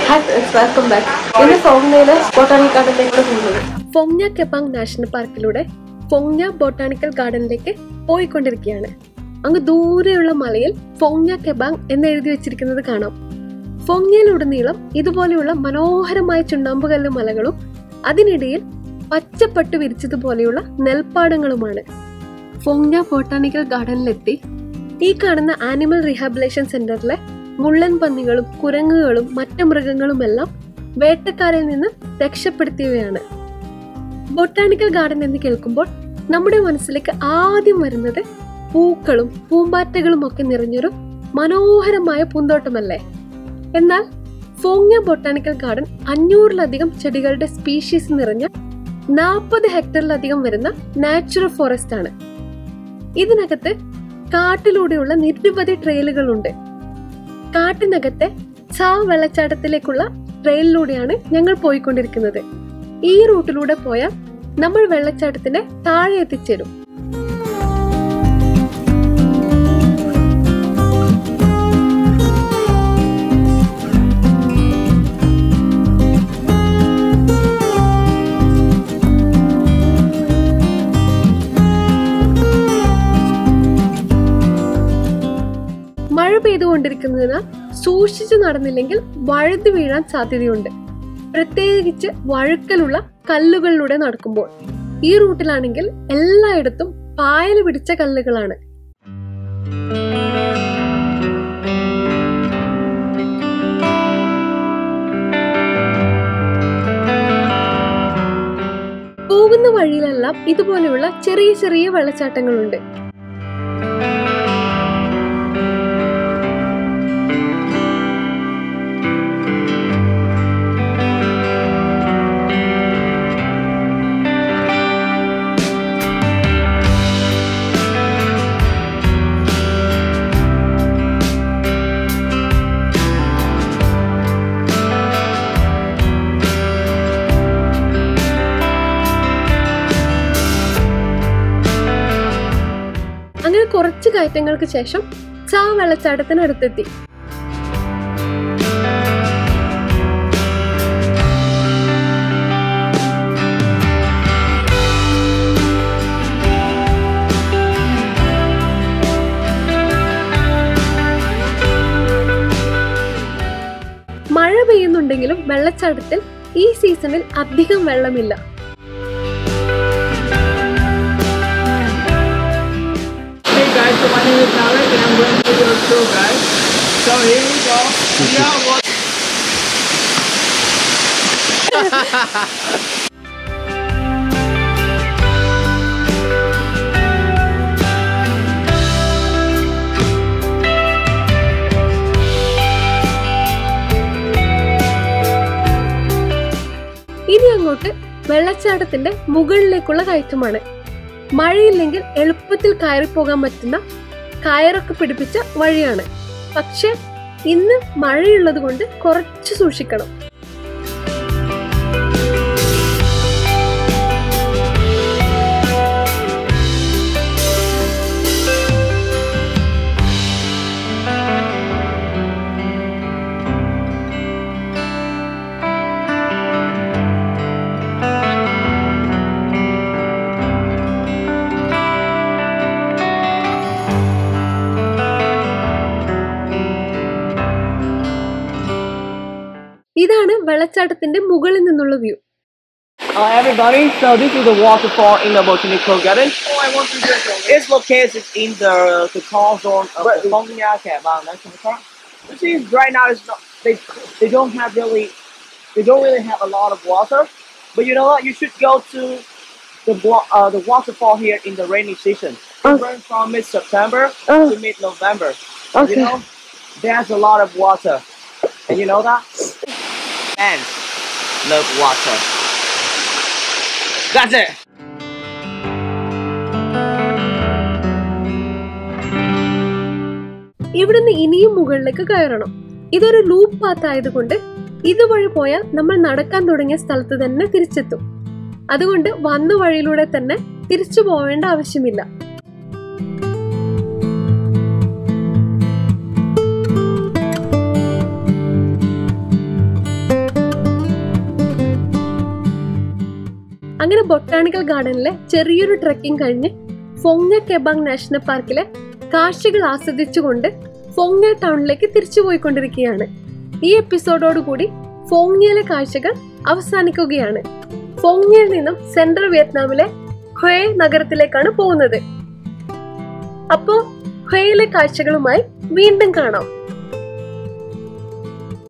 Hi friends welcome back ഇന്ന് ഫോമിനയിലെ botanic ഗാർഡനിലേക്കാണ് പോകുന്നത് ഫൊങ്ന കെപാങ് national പാർക്കിലൂടെ ഫൊങ്ന botanical ഗാർഡനിലേക്ക് പോയിക്കൊണ്ടിരിക്കുകയാണ് അങ്ങ് ദൂരെയുള്ള മലയിൽ ഫൊങ്ന കെബാങ് എന്ന് എഴുതി വെച്ചിരിക്കുന്നത് കാണാം ഫൊങ്നയിലുടനീളം ഇതുപോലെയുള്ള മനോഹരമായ ചുണ്ണാമ്പുകല്ല് മലകളും അതിനിടയിൽ പച്ചപ്പട്ട് വിരിച്ചതുപോലെയുള്ള നെൽപ്പാടങ്ങളുമാണ് ഫൊങ്ന ബൊട്ടാണിക്കൽ ഗാർഡനിലെത്തി ഈ കാണുന്ന ആനിമൽ റീഹാബിലേഷൻ സെന്ററിലെ മുള്ളൻ പന്നികളും കുരങ്ങുകളും മറ്റു മൃഗങ്ങളുമെല്ലാം വേട്ടക്കാരിൽ നിന്ന് രക്ഷപ്പെടുത്തിയവയാണ് ബൊട്ടാണിക്കൽ ഗാർഡൻ എന്ന് കേൾക്കുമ്പോൾ നമ്മുടെ മനസ്സിലേക്ക് ആദ്യം വരുന്നത് പൂക്കളും പൂമ്പാറ്റകളും ഒക്കെ നിറഞ്ഞൊരു മനോഹരമായ പൂന്തോട്ടമല്ലേ എന്നാൽ ഫോങ്യ ബൊട്ടാണിക്കൽ ഗാർഡൻ അഞ്ഞൂറിലധികം ചെടികളുടെ സ്പീഷീസ് നിറഞ്ഞ നാൽപ്പത് ഹെക്ടറിലധികം വരുന്ന നാച്ചുറൽ ഫോറസ്റ്റ് ആണ് ഇതിനകത്ത് കാട്ടിലൂടെയുള്ള നിരവധി ട്രെയിലുകളുണ്ട് കാട്ടിനകത്തെ ചാ വെള്ളച്ചാട്ടത്തിലേക്കുള്ള ട്രെയിലിലൂടെയാണ് ഞങ്ങൾ പോയിക്കൊണ്ടിരിക്കുന്നത് ഈ റൂട്ടിലൂടെ പോയാൽ നമ്മൾ വെള്ളച്ചാട്ടത്തിന്റെ താഴെ എത്തിച്ചേരും മഴ പെയ്തുകൊണ്ടിരിക്കുന്നതിനാൽ സൂക്ഷിച്ചു നടന്നില്ലെങ്കിൽ വഴുതി വീഴാൻ സാധ്യതയുണ്ട് പ്രത്യേകിച്ച് വഴുക്കലുള്ള കല്ലുകളിലൂടെ നടക്കുമ്പോൾ ഈ റൂട്ടിലാണെങ്കിൽ എല്ലായിടത്തും പായൽ പിടിച്ച കല്ലുകളാണ് പോകുന്ന വഴിയിലെല്ലാം ഇതുപോലെയുള്ള ചെറിയ ചെറിയ വെള്ളച്ചാട്ടങ്ങളുണ്ട് അങ്ങനെ കുറച്ച് കയറ്റങ്ങൾക്ക് ശേഷം ചാ വെള്ളച്ചാട്ടത്തിനടുത്തെത്തി മഴ പെയ്യുന്നുണ്ടെങ്കിലും വെള്ളച്ചാട്ടത്തിൽ ഈ സീസണിൽ അധികം വെള്ളമില്ല Hey guys, so my name is Alec and I'm going to do a tour guys. So here we go. Yeah, what? ഇനി അങ്ങോട്ട് വെള്ളച്ചാട്ടത്തിന്റെ മുകളിലേക്കുള്ള കയറ്റമാണ് മഴയില്ലെങ്കിൽ എളുപ്പത്തിൽ കയറിപ്പോകാൻ പറ്റുന്ന കയറൊക്കെ പിടിപ്പിച്ച വഴിയാണ് പക്ഷെ ഇന്ന് മഴയുള്ളത് കൊണ്ട് കുറച്ച് സൂക്ഷിക്കണം ഇതാണ് വെള്ളച്ചാട്ടത്തിന്റെ മുകളിൽ നിന്നുള്ള view Uh, everybody, so this is the waterfall in the botanical garden. Oh, I want to get It's located in the the core zone of the Fongya Kebang National Park. You see, right now it's not they they don't have really they don't really have a lot of water. But you know what? You should go to the wa- uh, the waterfall here in the rainy season. Oh. It runs from mid September Oh. to mid November. Okay. You know, there's a lot of water, and you know that. Ants love water. That's it. ഇവിടുന്ന് ഇനിയും മുകളിലേക്ക് കയറണം ഇതൊരു loop path ആയതുകൊണ്ട് ഇതുവഴി പോയാൽ നമ്മൾ നടക്കാൻ തുടങ്ങിയ സ്ഥലത്ത് തന്നെ തിരിച്ചെത്തും അതുകൊണ്ട് വന്ന വഴിയിലൂടെ തന്നെ തിരിച്ചു പോവേണ്ട ആവശ്യമില്ല അങ്ങനെ ബൊട്ടാണിക്കൽ ഗാർഡനിലെ ചെറിയൊരു ട്രെക്കിംഗ് കഴിഞ്ഞ് ഫൊങ്ങ കെബാങ് നാഷണൽ പാർക്കിലെ കാഴ്ചകൾ ആസ്വദിച്ചുകൊണ്ട് ഫൊങ്ങ ടൗണിലേക്ക് തിരിച്ചു പോയിക്കൊണ്ടിരിക്കുകയാണ് ഈ എപ്പിസോഡോടുകൂടി ഫോങ്യയിലെ കാഴ്ചകൾ അവസാനിക്കുകയാണ് ഫോങ്യയിൽ നിന്നും സെൻട്രൽ വിയറ്റ്നാമിലെ ഹൊയെ നഗരത്തിലേക്കാണ് പോകുന്നത് അപ്പോ ഹൊയയിലെ കാഴ്ചകളുമായി വീണ്ടും കാണാം